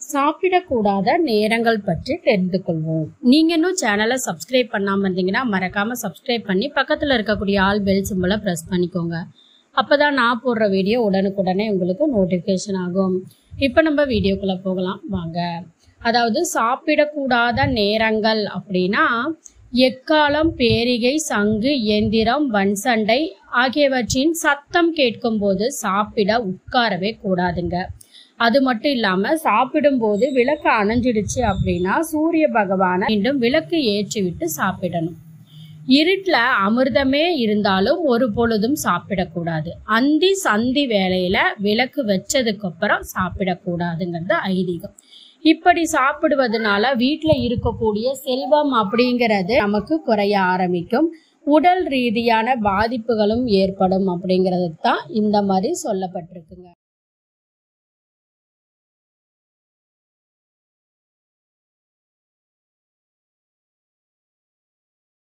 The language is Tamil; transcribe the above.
சாப்பிடக்கூடாத நேரங்கள் பற்றி தெரிந்து கொள்வோம் நீங்க இன்னும் சேனலை சப்ஸ்கிரைப் பண்ணாம இருந்தீங்கன்னா மறக்காம சப்ஸ்கிரைப் பண்ணி பக்கத்துல இருக்கக்கூடிய ஆல் பெல் சிம்பிளை பிரஸ் பண்ணிக்கோங்க அப்பதான் நான் போடுற வீடியோ உடனுக்குடனே உங்களுக்கு நோட்டிஃபிகேஷன் ஆகும் இப்போ நம்ம வீடியோக்குள்ள போகலாம் வாங்க அதாவது சாப்பிடக்கூடாத நேரங்கள் அப்படின்னா எக்காலம் பேரிகை சங்கு எந்திரம் வன்சண்டை ஆகியவற்றின் சத்தம் கேட்கும்போது சாப்பிட உட்காரவே கூடாதுங்க அது மட்டும் இல்லாம சாப்பிடும்போது விளக்கு அணைஞ்சிடுச்சு அப்படின்னா சூரிய பகவானை மீண்டும் விளக்கு ஏற்றி விட்டு சாப்பிடணும் இருட்டில் அமிர்தமே இருந்தாலும் ஒரு பொழுதும் சாப்பிடக்கூடாது அந்தி சந்தி வேலையில விளக்கு வச்சதுக்கு அப்புறம் சாப்பிடக்கூடாதுங்கிறது ஐதீகம் இப்படி சாப்பிடுவதனால வீட்டில் இருக்கக்கூடிய செல்வம் அப்படிங்கிறது நமக்கு குறைய ஆரம்பிக்கும் உடல் ரீதியான பாதிப்புகளும் ஏற்படும் அப்படிங்கிறது தான் இந்த மாதிரி சொல்லப்பட்டிருக்குங்க